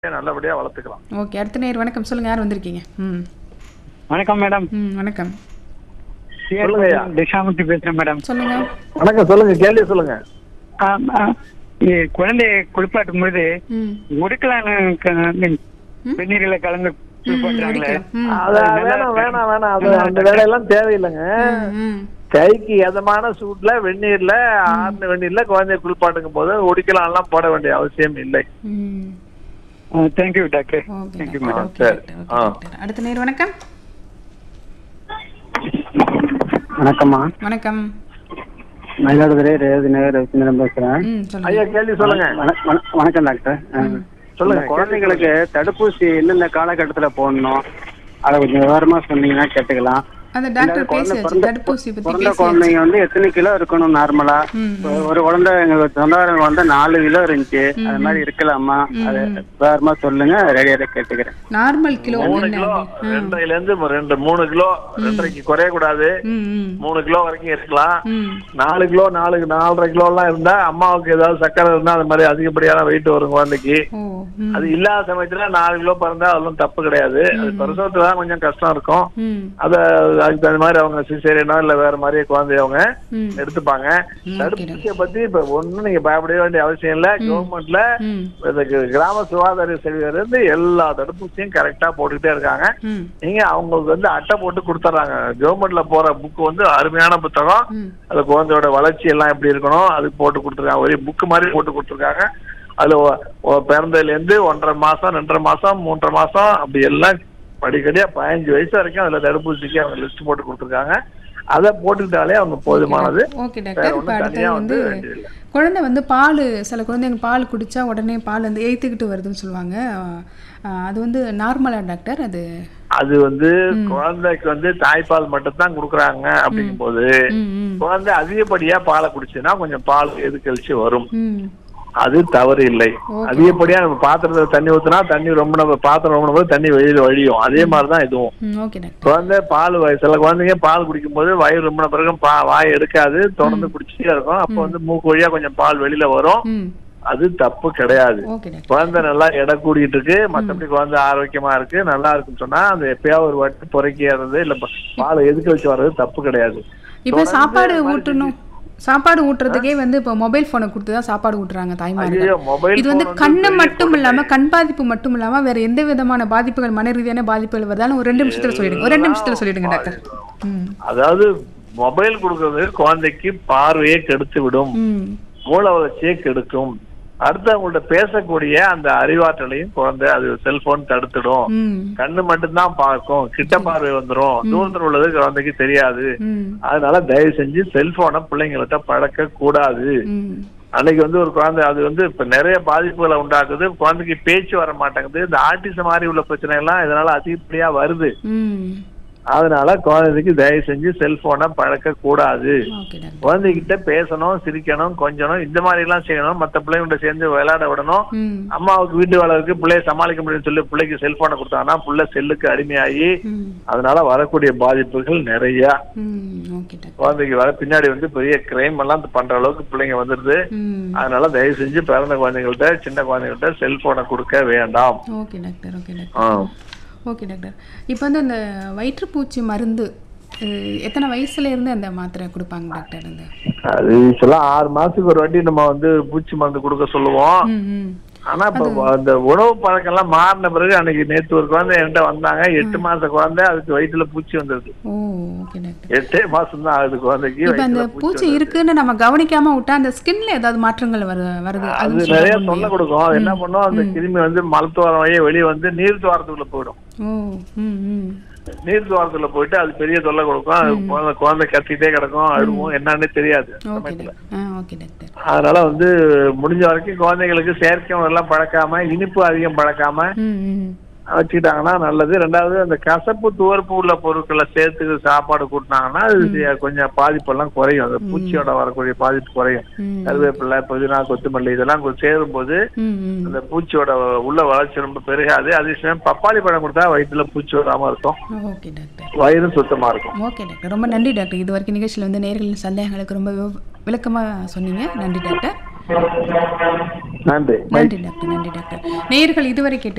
நல்லபடியா வளர்த்துக்கலாம் ஓகே அடுத்த நேர் வணக்கம் சொல்லுங்க யார் வந்திருக்கீங்க ம் வணக்கம் மேடம் ம் வணக்கம் சொல்லுங்கய்யா. திஷாமூர்த்தி பேசுறேன் மேடம் சொல்லுங்க வணக்கம் சொல்லுங்க கேள்வி சொல்லுங்க ஆமா. இ- குழந்தையை குளிப்பாட்டும் பொழுது ம் உடுக்கலான்னு வெந்நீரில கலந்து குளிப்பாட்டுறாங்களே அடிக்கலாம். ம் அத வேணாம் வேணாம் வேணாம் அது அந்த வேலையெல்லாம் தேவையில்லைங்க ம், ம் கைக்கு எதமான சூட்ல வெந்நீர்ல ஆறுன வெந்நீர்ல குழந்தைய குளிப்பாட்டுக்கும் போது ஒடிக்கலாம் எல்லாம் போட வேண்டிய அவசியம் இல்லை ம் thank you doctor okay thank you doctor, madam okay சரி. டாக்டர், ஓகே ஆ. டாக்டர். அடுத்த நேர் வணக்கம் வணக்கம்மா வணக்கம் மயிலாடுதுறை ரேவதி நகர் ரவிச்சந்திரன் பேசுறேன் ம் சொல்லுங்க ஐயா கேள்வி சொல்லுங்க வண- வண- வணக்கம் டாக்டர் சொல்லுங்க. இந்த குழந்தைங்களுக்கு தடுப்பூசி எந்தெந்த காலகட்டத்துல போடணும் அதை கொஞ்சம் விவரமா சொன்னீங்கன்னா கேட்டுக்கலாம் அந்த டாக்டர் குழந்தை பேசியாச்சு பிறந்த- தடுப்பூசி பத்தி பிறந்த பேசியாச்சு குழந்தைங்க வந்து எத்தனை கிலோ இருக்கணும் நார்மலா ம், இப்போ ஒரு குழந்தை எங்க சொந்தக்காரங்க வந்து நாலு கிலோ இருந்துச்சு அது மாதிரி இருக்கலாமா அது விவரமா சொல்லுங்க ரெடியாக கேட்டுக்கிறேன் நார்மல் கிலோ மூணு என்ன கிலோ அப்படி? ரெண்டரைல இருந்து ரெண்டு மூணு கிலோ ரெண்டரைக்கு குறைய கூடாது ம் ம் மூணு கிலோ வரைக்கும் இருக்கலாம் ம் நாலு கிலோ நாலு நாலரை கிலோ எல்லாம் இருந்தா அம்மாவுக்கு ஏதாவது சக்கரை இருந்தா அது மாதிரி அதிகப்படியான வெயிட் வரும் குழந்தைக்கு ஓ ம் அது இல்லாத சமயத்துல நாலு கிலோ பிறந்தா அதெல்லாம் தப்பு கிடையாது அது பிரசவத்துல தான் கொஞ்சம் கஷ்டம் இருக்கும் ம் அத அதுக்கு தகுந்த மாதிரி அவங்க சிசேரியனோ இல்ல வேற மாதிரியே குழந்தைய அவங்க ம் எடுத்துப்பாங்க ம், தடுப்பூசியை பத்தி இப்ப ஒண்ணும் நீங்க பயப்பட வேண்டிய அவசியம் இல்ல கவர்மெண்ட்ல ம் இதுக்கு கிராம சுகாதார சேவையில இருந்து எல்லா தடுப்பூசியும் கரெக்டா போட்டுக்கிட்டே இருக்காங்க ம் நீங்க அவங்களுக்கு வந்து அட்டை போட்டு கொடுத்துட்றாங்க கவர்மெண்ட்ல போற புக் வந்து அருமையான புத்தகம் ம் அது குழந்தையோட வளர்ச்சி எல்லாம் எப்படி இருக்கணும் அதுக்கு போட்டு கொடுத்துருக்காங்க ஒரே புக் மாதிரி போட்டு கொடுத்துருக்காங்க அதுல ஒ- ஒ- பிறந்ததுல இருந்து ஒன்றரை மாசம் ரெண்டரை மாசம் மூன்றரை மாசம் அப்படி எல்லாம் படிக்கடியா பதினஞ்சு வயசு வரைக்கும் அதுல தடுப்பூசிக்கு அவங்க லிஸ்ட் போட்டு கொடுத்துருக்காங்க அதை போட்டுக்கிட்டாலே அவங்க போதுமானது ஓகே வேற டாக்டர் இப்போ ஒண்ணும் அடுத்தது தனியா வந்து வந்து வேண்டியதில்லை. குழந்தை வந்து பால் சில குழந்தைங்க பால் குடிச்சா உடனே பால் வந்து எய்த்துக்கிட்டு வருதுன்னு சொல்லுவாங்க அஹ் அது வந்து நார்மலா டாக்டர் அது அது வந்து குழந்தைக்கு வந்து தாய்ப்பால் மட்டும் தான் கொடுக்குறாங்க அப்படிங்கும் போது ம் ம் குழந்தை அதிகப்படியா பாலை குடிச்சுன்னா கொஞ்சம் பால் எதுக்கழிச்சு வரும் ம் அது தவறு இல்லை Okay. அதிகப்படியா நம்ம பாத்திரத்துல தண்ணி ஊத்துனா தண்ணி ரொம்ப நம்ம பாத்திரம் ரொம்ப நம்ம தண்ணி வெளியில வழியும் அதே மாதிரிதான் இதுவும் ம் ஓகே டாக்டர் குழந்தை பால் வய- சில குழந்தைங்க பால் குடிக்கும் போது வயிறு ரொம்ப பிறகு பா வாய் எடுக்காது தொடர்ந்து குடிச்சிட்டே இருக்கும் அப்போ வந்து மூக்கு வழியா கொஞ்சம் பால் வெளியில வரும் ம் அது தப்பு கிடையாது ஓகே டாக்டர் குழந்தை நல்லா எடை கூடிட்டு இருக்கு மத்தபடி குழந்தை ஆரோக்கியமா இருக்கு நல்லா இருக்குன்னு சொன்னா அந்த எப்பயாவது ஒரு வாட்டி பொறுக்கிறது இல்ல ப- பால் எதுக்கு வச்சு வர்றது தப்பு கிடையாது இப்போ தொடர்ந்து சாப்பாடு இந்த மாதிரி ஊட்டணும் சாப்பாடு ஊட்டுறதுக்கே வந்து இப்போ மொபைல் ஃபோனை கொடுத்து தான் சாப்பாடு ஊட்டுறாங்க ஐயோ தாய்மார்கள் மொபைல் இது வந்து phone கண்ணு பெரிய மட்டும் கொடுமை. இல்லாம கண் பாதிப்பு மட்டும் இல்லாம வேற எந்த விதமான பாதிப்புகள் மன ரீதியான பாதிப்புகள் வருதாலும் ஒரு ரெண்டு நிமிஷத்துல சொல்லிடுங்க ஒரு ரெண்டு நிமிஷத்துல சொல்லிடுங்க டாக்டர் ம் அதாவது மொபைல் கொடுக்கறது குழந்தைக்கு பார்வையை கெடுத்து விடும் ம் மூளை வளர்ச்சியை கெடுக்கும் அடுத்தவங்கள்ட்ட பேசக்கூடிய அந்த அறிவாற்றலையும் குழந்தை அது செல்போன் தடுத்துடும் ம் கண்ணு மட்டும்தான் பார்க்கும் கிட்ட பார்வை வந்துரும் தூரத்தில் உள்ளது குழந்தைக்கு தெரியாது ம் அதனால தயவு செஞ்சு செல்போனை பிள்ளைங்கள்ட்ட பழக்க கூடாது ம் அன்னைக்கு வந்து ஒரு குழந்தை அது வந்து இப்ப நிறைய பாதிப்புகளை உண்டாக்குது குழந்தைக்கு பேச்சு வர மாட்டேங்குது இந்த ஆர்டிசம் மாதிரி உள்ள பிரச்சனை எல்லாம் இதனால அதிகப்படியா வருது ம் அதனால குழந்தைக்கு தயவு செஞ்சு செல்போனை பழக்க கூடாது ஓகே டாக்டர் குழந்தைகிட்ட பேசணும் சிரிக்கணும் கொஞ்சணும் இந்த மாதிரி எல்லாம் செய்யணும் மத்த பிள்ளைங்கிட்ட சேர்ந்து விளையாட விடணும் ம் அம்மாவுக்கு வீட்டு வேலை இருக்கு பிள்ளைய சமாளிக்க முடியும்னு சொல்லி பிள்ளைக்கு செல்போனை கொடுத்தாங்கன்னா புள்ள செல்லுக்கு அடிமையாகி ம் அதனால வரக்கூடிய பாதிப்புகள் நிறைய ம் ஓகே டாக்டர் குழந்தைக்கு வர பின்னாடி வந்து பெரிய கிரைம் எல்லாம் பண்ற அளவுக்கு பிள்ளைங்க வந்துருது ம் அதனால தயவு செஞ்சு பிறந்த குழந்தைங்கள்ட்ட சின்ன குழந்தைங்கள்ட்ட செல்போனை கொடுக்க வேண்டாம் ஓகே டாக்டர் ஓகே டாக்டர் ஆ. ஓகே டாக்டர் இப்போ வந்து அந்த வயிற்றுப்பூச்சி மருந்து அஹ், எத்தனை வயசுல இருந்து அந்த மாத்திரை கொடுப்பாங்க டாக்டர் அந்த அது இப்பெல்லாம் ஆறு மாசத்துக்கு ஒரு வாட்டி நம்ம வந்து பூச்சி மருந்து கொடுக்க சொல்லுவோம் ம் ம் ஆனா இப்ப அந்த உணவு பழக்கம் எல்லாம் மாறின பிறகு அன்னைக்கு நேத்து ஒரு குழந்தை என்கிட்ட வந்தாங்க எட்டு மாச குழந்தை அதுக்கு வயிற்றுல பூச்சி வந்தது ஓ ஓகே டாக்டர் எட்டே மாசம் தான் ஆகுது குழந்தைக்கு இப்போ அந்த வயிற்றுல பூச்சி பூச்சி வந்தது. இருக்குன்னு நம்ம கவனிக்காம விட்டா அந்த ஸ்கின்ல ஏதாவது மாற்றங்கள் வரு வருது அது அதுவும் நிறைய சொல்ல தொல்லை முடியும். கொடுக்கும் அது என்ன பண்ணும் அந்த கிருமி வந்து மலத்துவாரம் வழியே வெளியே வந்து நீர் துவாரத்துக்குள்ள போயிடும் ஓ ம் ம் நீர் துவாரத்துக்குள்ள போயிட்டு அது பெரிய தொல்லை கொடுக்கும் அது குழந்தை குழந்தை கத்திட்டே கிடக்கும் அழுவும் என்னன்னு தெரியாது ஓகே டாக்டர் ஆ ஓகே டாக்டர் அதனால வந்து முடிஞ்ச வரைக்கும் குழந்தைங்களுக்கு செயற்கை உணவெல்லாம் பழக்காம இனிப்பு அதிகம் பழக்காம ம் ம் வச்சுக்கிட்டாங்கன்னா நல்லது ரெண்டாவது அந்த கசப்பு துவர்ப்பு உள்ள பொருட்களை சேர்த்து சாப்பாடு கூட்டினாங்கன்னா அது கொஞ்சம் பாதிப்பெல்லாம் குறையும் அந்த பூச்சியோட வரக்கூடிய பாதிப்பு குறையும் ம் கருவேப்பிலை புதினா கொத்தமல்லி இதெல்லாம் கொஞ்சம் சேரும் போது ம் ம் அந்த பூச்சியோட உள்ள வளர்ச்சி ரொம்ப பெருகாது அதே சமயம் பப்பாளி பழம் கொடுத்தா வயிற்றுல பூச்சி வராம இருக்கும் ஓகே டாக்டர் வயிறும் சுத்தமா இருக்கும் ஓகே டாக்டர் ரொம்ப நன்றி டாக்டர் இது வரைக்கும் நிகழ்ச்சியில் வந்து நேர்களின் சந்தேகங்களுக்கு ரொம்ப விவ- விளக்கமா சொன்னீங்க நன்றி டாக்டர் நன்றி நன்றி டாக்டர் நன்றி டாக்டர் நேயர்கள் இதுவரை கேட்டு